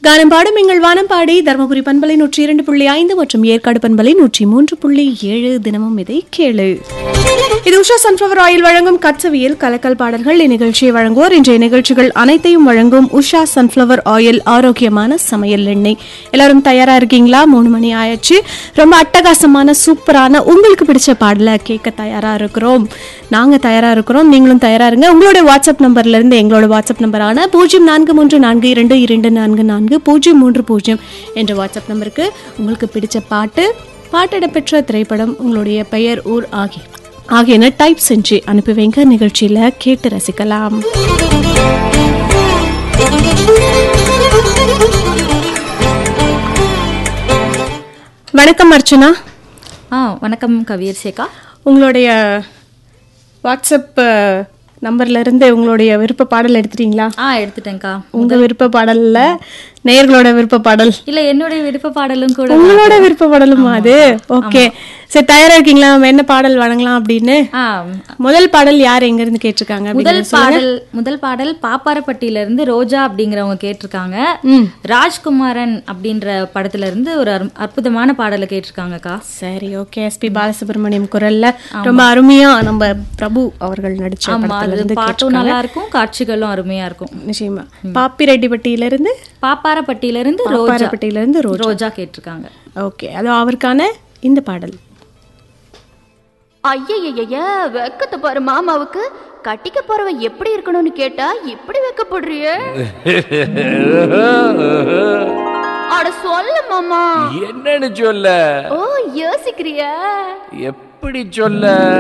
கானம் பாடும் எங்கள் வானம் பாடி தருமபுரி பண்பலை நூற்றி இரண்டு புள்ளி ஐந்து மற்றும் ஏற்காடு பண்பலை நூற்றி மூன்று புள்ளி ஏழு தினமும் இதை கேளு இது உஷா சன்ஃபிளவர் ஆயில் வழங்கும் கச்சவியல் கலக்கல் பாடல்கள் இந்நிகழ்ச்சியை வழங்குவோர் இன்றைய நிகழ்ச்சிகள் அனைத்தையும் வழங்கும் உஷா சன்ஃபிளவர் ஆயில் ஆரோக்கியமான சமையல் எண்ணெய் எல்லாரும் தயாரா இருக்கீங்களா மூணு மணி ஆயிடுச்சு ரொம்ப அட்டகாசமான சூப்பரான உங்களுக்கு பிடிச்ச பாடலை கேட்க தயாரா இருக்கிறோம் நாங்க தயாரா இருக்கிறோம் நீங்களும் தயாரா இருங்க உங்களுடைய வாட்ஸ்அப் நம்பர்ல இருந்து எங்களோட வாட்ஸ்அப் நம்பரான பூஜ்ஜியம் நான்கு மூன்று நான்கு இரண்டு இரண்டு நான்கு நான்கு பூஜ்ஜியம் மூன்று பூஜ்ஜியம் என்ற வாட்ஸ்அப் நம்பருக்கு உங்களுக்கு பிடிச்ச பாட்டு பாட்டிடப்பெற்ற திரைப்படம் உங்களுடைய பெயர் ஊர் ஆகிய ஆகியன டைப் செஞ்சு அனுப்பி வைங்க நிகழ்ச்சியில கேட்டு ரசிக்கலாம் வணக்கம் அர்ச்சனா ஆ வணக்கம் கவியர் சேகா உங்களுடைய வாட்ஸ்அப் அஹ், நம்பர்ல இருந்து உங்களுடைய விருப்ப பாடல் எடுத்துட்டீங்களா ஆ எடுத்துட்டேன்க்கா உங்க விருப்ப பாடல்ல நேயர்களோட விருப்ப பாடல் இல்ல என்னுடைய விருப்ப பாடலும் கூட உங்களோட விருப்ப பாடலுமா அது ஓகே சரி தயாரா இருக்கீங்களா நம்ம என்ன பாடல் வழங்கலாம் அப்படின்னு ஆ முதல் பாடல் யார் எங்க இருந்து கேட்டிருக்காங்க முதல் பாடல் முதல் பாடல் பாப்பாரப்பட்டியில இருந்து ரோஜா அப்படிங்கிறவங்க கேட்டிருக்காங்க ராஜ்குமாரன் அப்படின்ற படத்துல இருந்து ஒரு அற்பு- அற்புதமான பாடலை கேட்டிருக்காங்கக்கா சரி ஓகே எஸ்பி பாலசுப்ரமணியம் குரல்ல ரொம்ப அருமையா நம்ம பிரபு அவர்கள் நடிச்ச ஆமா படத்துல அது இருந்து பாட்டும் நல்லா இருக்கும் காட்சிகளும் அருமையா இருக்கும் நிச்சயமா பாப்பிரெட்டிப்பட்டியில இருந்து பாப்பாரப்பட்டியில இருந்து ரோஜா பாப்பாரப்பட்டியில இருந்து ரோஜா ரோஜா கேட்டிருக்காங்க ஓகே அது அவருக்கான இந்த பாடல் ஐயய்யய்ய வெக்கத்தை பாரு மாமாவுக்கு கட்டிக்க போறவன் எப்படி இருக்கணும்னு கேட்டா இப்படி வெக்கப்படுறியே அட சொல்ல மாமா என்னன்னு சொல்ல ஓ யோசிக்கிறியா எப்படி சொல்ல